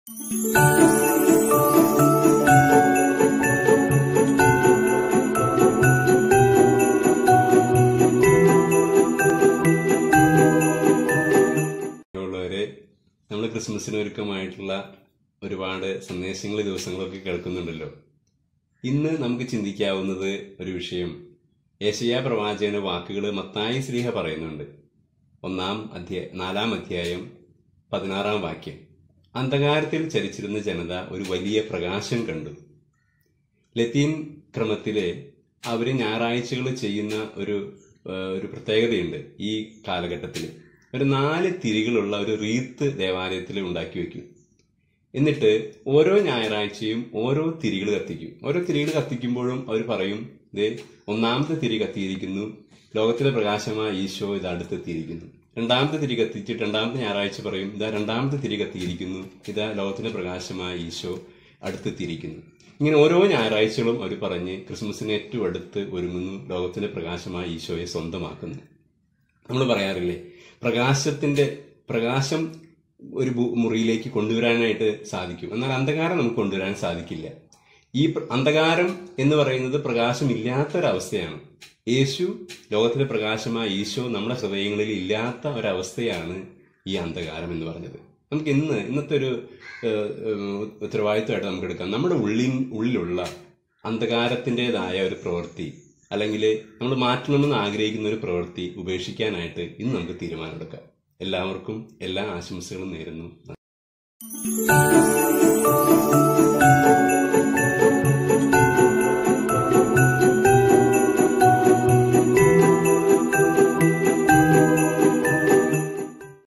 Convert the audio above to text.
ഉള്ളവരെ നമ്മൾ ക്രിസ്മസിന് ഒരുക്കമായിട്ടുള്ള ഒരുപാട് സന്ദേശങ്ങൾ ദിവസങ്ങളൊക്കെ കേൾക്കുന്നുണ്ടല്ലോ ഇന്ന് നമുക്ക് ചിന്തിക്കാവുന്നത് ഒരു വിഷയം ഏഷ്യ പ്രവാചകന്റെ വാക്കുകൾ മത്തായി ശ്രീഹ പറയുന്നുണ്ട് ഒന്നാം അധ്യായ നാലാം അധ്യായം പതിനാറാം വാക്യം അന്ധകാരത്തിൽ ചരിച്ചിരുന്ന ജനത ഒരു വലിയ പ്രകാശം കണ്ടു ലത്തീൻ ക്രമത്തിലെ അവര് ഞായറാഴ്ചകൾ ചെയ്യുന്ന ഒരു ആ, ഒരു പ്രത്യേകതയുണ്ട് ഈ കാലഘട്ടത്തിൽ ഒരു നാല് തിരികളുള്ള ഒരു റീത്ത് ദേവാലയത്തിൽ ഉണ്ടാക്കി വെക്കും എന്നിട്ട് ഓരോ ഞായറാഴ്ചയും ഓരോ തിരികൾ കത്തിക്കും ഓരോ തിരികൾ കത്തിക്കുമ്പോഴും അവർ പറയും ഇത് ഒന്നാമത്തെ തിരി കത്തിയിരിക്കുന്നു ലോകത്തിലെ പ്രകാശമായ ഈശോ ഇത് അടുത്തെത്തിയിരിക്കുന്നു രണ്ടാമത്തെ തിരി കത്തിച്ചിട്ട് രണ്ടാമത്തെ ഞായറാഴ്ച പറയും ഇതാ രണ്ടാമത്തെ തിരി കത്തിയിരിക്കുന്നു ഇതാ ലോകത്തിലെ പ്രകാശമായ ഈശോ അടുത്തെത്തിയിരിക്കുന്നു ഇങ്ങനെ ഓരോ ഞായറാഴ്ചകളും അവർ പറഞ്ഞ് ക്രിസ്മസിന് ഏറ്റവും അടുത്ത് ഒരുങ്ങുന്നു ലോകത്തിലെ പ്രകാശമായ ഈശോയെ സ്വന്തമാക്കുന്നു നമ്മൾ പറയാറില്ലേ പ്രകാശത്തിന്റെ പ്രകാശം ഒരു ഭൂ- മുറിയിലേക്ക് കൊണ്ടുവരാനായിട്ട് സാധിക്കും എന്നാൽ അന്ധകാരം നമുക്ക് കൊണ്ടുവരാൻ സാധിക്കില്ല ഈ പ്ര- അന്ധകാരം എന്ന് പറയുന്നത് പ്രകാശമില്ലാത്ത ഒരവസ്ഥയാണ് യേശു ലോകത്തിലെ പ്രകാശമായ ഈശോ നമ്മുടെ ഹൃദയങ്ങളിൽ ഇല്ലാത്ത ഒരവസ്ഥയാണ് ഈ അന്ധകാരം എന്ന് പറഞ്ഞത് നമുക്ക് ഇന്ന് ഇന്നത്തെ ഒരു ഏഹ്, ഏഹ്, ഉത്തരവാദിത്തമായിട്ട് നമുക്ക് എടുക്കാം നമ്മുടെ ഉള്ളിൻ ഉള്ളിലുള്ള അന്ധകാരത്തിൻ്റെതായ ഒരു പ്രവൃത്തി അല്ലെങ്കിൽ നമ്മൾ മാറ്റണമെന്ന് ആഗ്രഹിക്കുന്ന ഒരു പ്രവൃത്തി ഉപേക്ഷിക്കാനായിട്ട് ഇന്ന് നമുക്ക് തീരുമാനമെടുക്കാം എല്ലാവർക്കും എല്ലാ ആശംസകളും നേരുന്നു